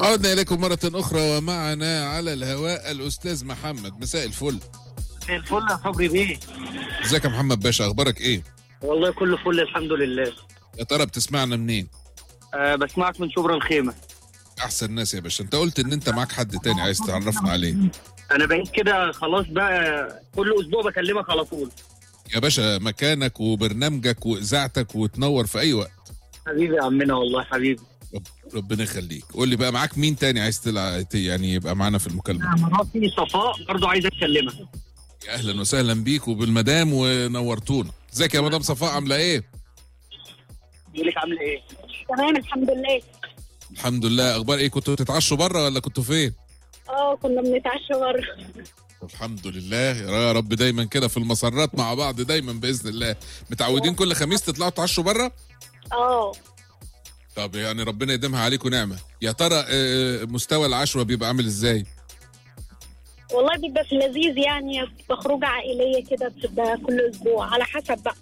عدنا إليكم مرة أخرى ومعنا على الهواء الأستاذ محمد مساء الفل زي الفل يا صبري بيه ازيك يا محمد باشا أخبارك إيه؟ والله كله فل الحمد لله يا ترى بتسمعنا منين؟ أه بسمعك من شبرا الخيمة أحسن ناس يا باشا أنت قلت إن أنت معاك حد تاني عايز تعرفنا عليه أنا بقيت كده خلاص بقى كل أسبوع بكلمك على طول يا باشا مكانك وبرنامجك وإذاعتك وتنور في أي وقت حبيبي يا عمنا والله حبيبي رب ربنا يخليك قول لي بقى معاك مين تاني عايز تلع... ت- يعني يبقى معانا في المكالمة مراتي صفاء برضو عايز أكلمك يا أهلا وسهلا بيك وبالمدام ونورتونا ازيك يا مدام صفاء عاملة إيه؟ بيقول لك عامل إيه؟ تمام الحمد لله الحمد لله أخبار إيه كنتوا بتتعشوا بره ولا كنتوا فين؟ اه كنا بنتعشى بره الحمد لله يا رب دايما كده في المسرات مع بعض دايما باذن الله متعودين كل خميس تطلعوا تعشوا بره اه طب يعني ربنا يديمها عليكم نعمه يا ترى آه، مستوى العشوه بيبقى عامل ازاي والله بيبقى في اللذيذ يعني بتبقى خروجه عائليه كده بتبقى كل اسبوع على حسب بقى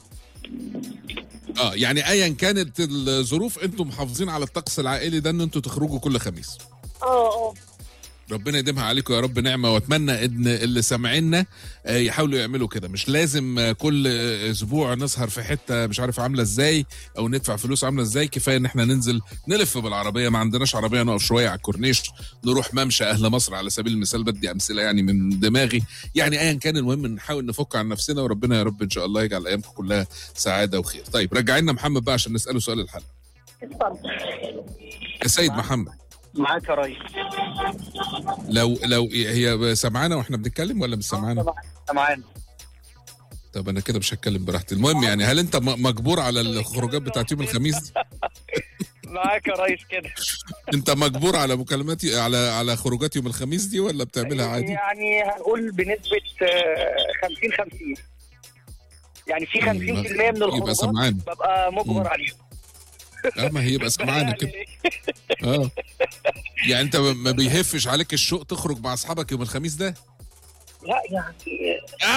اه يعني ايا كانت الظروف انتم محافظين على الطقس العائلي ده ان انتم تخرجوا كل خميس اه اه ربنا يديمها عليكم يا رب نعمه واتمنى ان اللي سامعينا آه، يحاولوا يعملوا كده مش لازم آه، كل آه، اسبوع نسهر في حته مش عارف عامله ازاي او ندفع فلوس عامله ازاي كفايه ان احنا ننزل نلف بالعربيه ما عندناش عربيه نقف شويه على الكورنيش نروح ممشى اهل مصر على سبيل المثال بدي امثله يعني من دماغي يعني ايا كان المهم نحاول نفك عن نفسنا وربنا يا رب ان شاء الله يجعل ايامكم كلها سعاده وخير طيب رجع لنا محمد بقى عشان نساله سؤال الحلقه اتفضل يا سيد محمد معاك يا ريس لو لو هي سمعانا واحنا بنتكلم ولا مش سمعانا أنت معانا طب انا كده مش هتكلم براحتي المهم يعني هل انت م- مجبور على الخروجات بتاعت يوم الخميس دي؟ معاك يا ريس كده انت مجبور على مكالماتي على على خروجات يوم الخميس دي ولا بتعملها عادي يعني هنقول بنسبة آه، 50 50 يعني في 50% من يبقى الخروجات سمعان ببقى مم. مجبر عليها اه ما هي يبقى سمعانا كده يعني اه يعني انت ما بيهفش عليك الشوق تخرج مع اصحابك يوم الخميس ده لا يعني